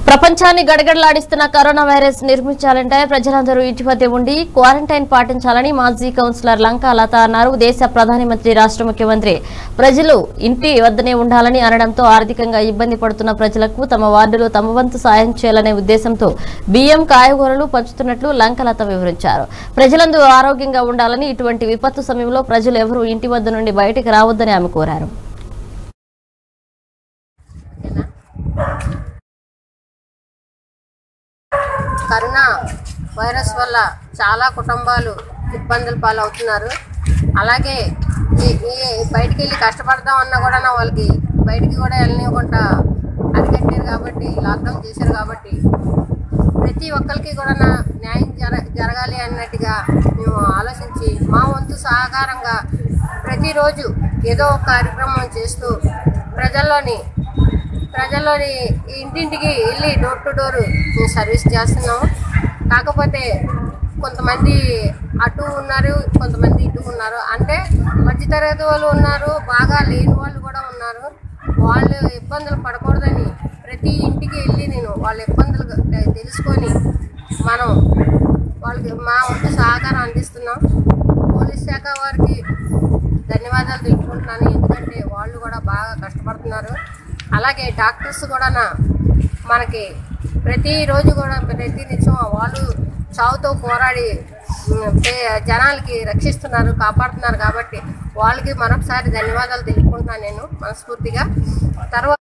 ప్రపంచాన్ని గడగడలాడిస్తున్న corona virus నిర్మించాలంటే ప్రజలందరూ ఇంటి వద్దే ఉండి క్వారంటైన్ పాటించాలని మాజీ కౌన్సిలర్ లంకా లత అన్నారు దేశ ప్రధాని మంత్రి రాష్ట్ర ముఖ్యమంత్రి ప్రజలు ఇంటి వద్దనే ఉండాలని అనడంతో ఆర్థికంగా ఇబ్బంది పడుతున్న ప్రజలకు తమ వార్డులో తమ వంతు సాయం చేయాలనే ఉద్దేశంతో బియ్యం కాయగూరలు పంచుతున్నట్లు లంకలత వివరించారు ప్రజలందరూ ఆరోగ్యంగా ఉండాలని ఇటువంటి విపత్తు సమయంలో ప్రజలు ఎవరూ ఇంటి వద్ద నుండి బయటికి రావద్దని ఆమె కోరారు కరోనా వైరస్ వల్ల చాలా కుటుంబాలు ఇబ్బందులు పాలవుతున్నారు అలాగే ఈ ఈ బయటికి వెళ్ళి కష్టపడదాం అన్నా కూడా వాళ్ళకి బయటికి కూడా వెళ్ళనివ్వకుండా అరికట్టారు కాబట్టి లాక్డౌన్ చేశారు కాబట్టి ప్రతి ఒక్కరికి కూడా నా న్యాయం జర జరగాలి అన్నట్టుగా మేము ఆలోచించి మా వంతు సహకారంగా ప్రతిరోజు ఏదో ఒక కార్యక్రమం చేస్తూ ప్రజల్లోని ప్రజల్లోని ఇంటింటికి వెళ్ళి డోర్ టు డోర్ మేము సర్వీస్ చేస్తున్నాము కాకపోతే కొంతమంది అటు ఉన్నారు కొంతమంది ఇటు ఉన్నారు అంటే మధ్యతరగతి వాళ్ళు ఉన్నారు బాగా లేని వాళ్ళు కూడా ఉన్నారు వాళ్ళు ఇబ్బందులు పడకూడదని ప్రతి ఇంటికి వెళ్ళి నేను వాళ్ళ ఇబ్బందులు తె- తెలుసుకొని మనం వాళ్ళకి మా వంతు సహకారం అందిస్తున్నాం పోలీస్ శాఖ వారికి ధన్యవాదాలు తెలుపుకుంటున్నాను ఎందుకంటే వాళ్ళు కూడా బాగా కష్టపడుతున్నారు అలాగే డాక్టర్స్ కూడా మనకి ప్రతిరోజు కూడా ప్రతి నిత్యం వాళ్ళు చావుతో పోరాడి ఉమ్, పే- జనాలకి రక్షిస్తున్నారు కాపాడుతున్నారు కాబట్టి వాళ్ళకి మరొకసారి ధన్యవాదాలు తెలుపుకుంటున్నాను నేను మనస్ఫూర్తిగా తర్వాత